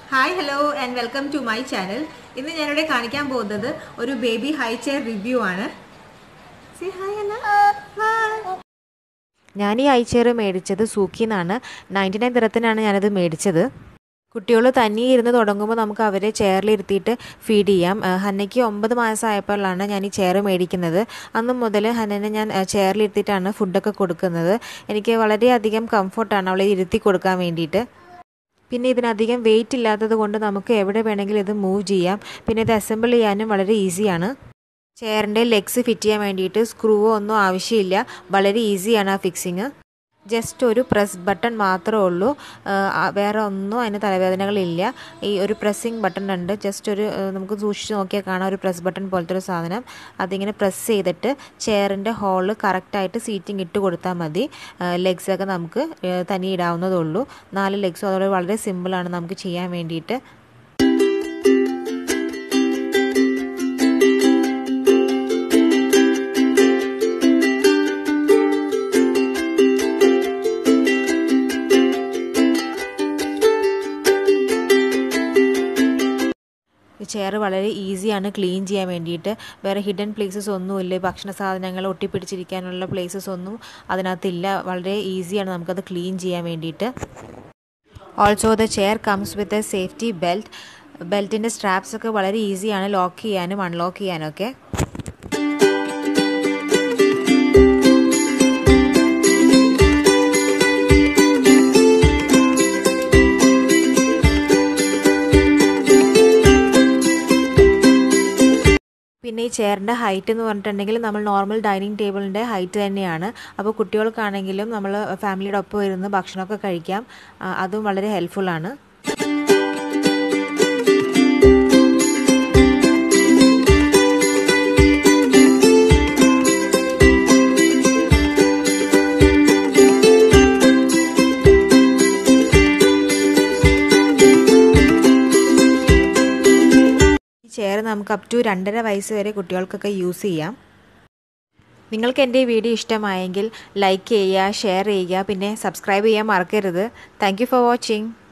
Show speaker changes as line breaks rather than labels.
Hi hello and welcome to my channel ഇന്ന് ഞാനിവിടെ കാണിക്കാൻ പോകുന്നത് ഒരു ബേബി ഹൈ ചെയർ റിവ്യൂ ആണ് Say hi, Anna. Hi.
ഞാൻ ഈ ഐച്ചെയർ മേടിച്ചത് സൂക്കിന്നാണ് നയൻറ്റി നയൻ ദിറത്തിനാണ് ഞാനത് മേടിച്ചത് കുട്ടികൾ തനിയെ ഇരുന്ന് തുടങ്ങുമ്പോൾ നമുക്ക് അവരെ ചെയറിലിരുത്തിയിട്ട് ഫീഡ് ചെയ്യാം ആ, ഹന്നയ്ക്ക് ഒമ്പത് മാസമായപ്പോഴാണ് ഞാൻ ഈ ചെയർ മേടിക്കുന്നത് അന്ന് മുതൽ ഹന്നനെ ഞാൻ ആ, ചെയറിലിരുത്തിയിട്ടാണ് ഫുഡൊക്കെ കൊടുക്കുന്നത് എനിക്ക് വളരെയധികം കംഫർട്ടാണ് അവളെ ഇരുത്തി കൊടുക്കാൻ വേണ്ടിയിട്ട് പിന്നെ ഇതിനധികം വെയിറ്റ് ഇല്ലാത്തത് കൊണ്ട് നമുക്ക് എവിടെ വേണമെങ്കിലും ഇത് മൂവ് ചെയ്യാം പിന്നെ ഇത് അസംബിൾ ചെയ്യാനും വളരെ ഈസിയാണ് ചെയറിൻ്റെ ലെഗ്സ് ഫിറ്റ് ചെയ്യാൻ വേണ്ടിയിട്ട് സ്ക്രൂവോ ഒന്നും ആവശ്യമില്ല വളരെ ഈസിയാണ് ആ ഫിക്സിങ് ജസ്റ്റ് ഒരു പ്രസ് ബട്ടൺ മാത്രമേ ഉള്ളൂ ആ, ആ, വേറെ ഒന്നും അതിന് തലവേദനകളില്ല ഈ ഒരു പ്രസ്സിങ് ബട്ടൺ ഉണ്ട് ജസ്റ്റ് ഒരു ആ, നമുക്ക് സൂക്ഷിച്ച് നോക്കിയാൽ കാണാം ഒരു പ്രസ് ബട്ടൺ പോലത്തെ ഒരു സാധനം അതിങ്ങനെ പ്രസ് ചെയ്തിട്ട് ചെയറിൻ്റെ ഹോള് കറക്റ്റായിട്ട് സീറ്റിംഗ് ഇട്ട് കൊടുത്താൽ മതി ലെഗ്സൊക്കെ നമുക്ക് ആ, തനിയെ ഇടാവുന്നതേ ഉള്ളൂ നാല് ലെഗ്സും അതോടെ വളരെ സിമ്പിളാണ് നമുക്ക് ചെയ്യാൻ വേണ്ടിയിട്ട് ചെയർ വളരെ ഈസിയാണ് ക്ലീൻ ചെയ്യാൻ വേണ്ടിയിട്ട് വേറെ ഹിഡൻ പ്ലേസസ് ഒന്നുമില്ല ഭക്ഷണ സാധനങ്ങൾ ഒട്ടിപ്പിടിച്ചിരിക്കാനുള്ള പ്ലേസസ് ഒന്നും അതിനകത്തില്ല വളരെ ഈസിയാണ് നമുക്കത് ക്ലീൻ ചെയ്യാൻ വേണ്ടിയിട്ട് also the chair comes with a safety belt ബെൽറ്റിൻ്റെ സ്ട്രാപ്സ് ഒക്കെ വളരെ ഈസിയാണ് ലോക്ക് ചെയ്യാനും അൺലോക്ക് ചെയ്യാനും ഒക്കെ പിന്നെ ഈ ചെയറിൻ്റെ ഹൈറ്റ് എന്ന് പറഞ്ഞിട്ടുണ്ടെങ്കിൽ നമ്മൾ നോർമൽ ഡൈനിങ് ടേബിളിൻ്റെ ഹൈറ്റ് തന്നെയാണ് അപ്പോൾ കുട്ടികൾക്കാണെങ്കിലും നമ്മൾ ഫാമിലിയുടെ ഒപ്പം ഇരുന്ന് ഭക്ഷണമൊക്കെ കഴിക്കാം ആ, അതും വളരെ ഹെൽപ്ഫുള്ളാണ് ഈ ചെയർ നമുക്ക് അപ് ടു രണ്ടര വയസ്സ് വരെ കുട്ടികൾക്കൊക്കെ യൂസ് ചെയ്യാം നിങ്ങൾക്ക് എൻ്റെ ഈ വീഡിയോ ഇഷ്ടമായെങ്കിൽ ലൈക്ക് ചെയ്യുക ഷെയർ ചെയ്യുക പിന്നെ സബ്സ്ക്രൈബ് ചെയ്യാൻ മറക്കരുത് താങ്ക് യു ഫോർ വാച്ചിങ്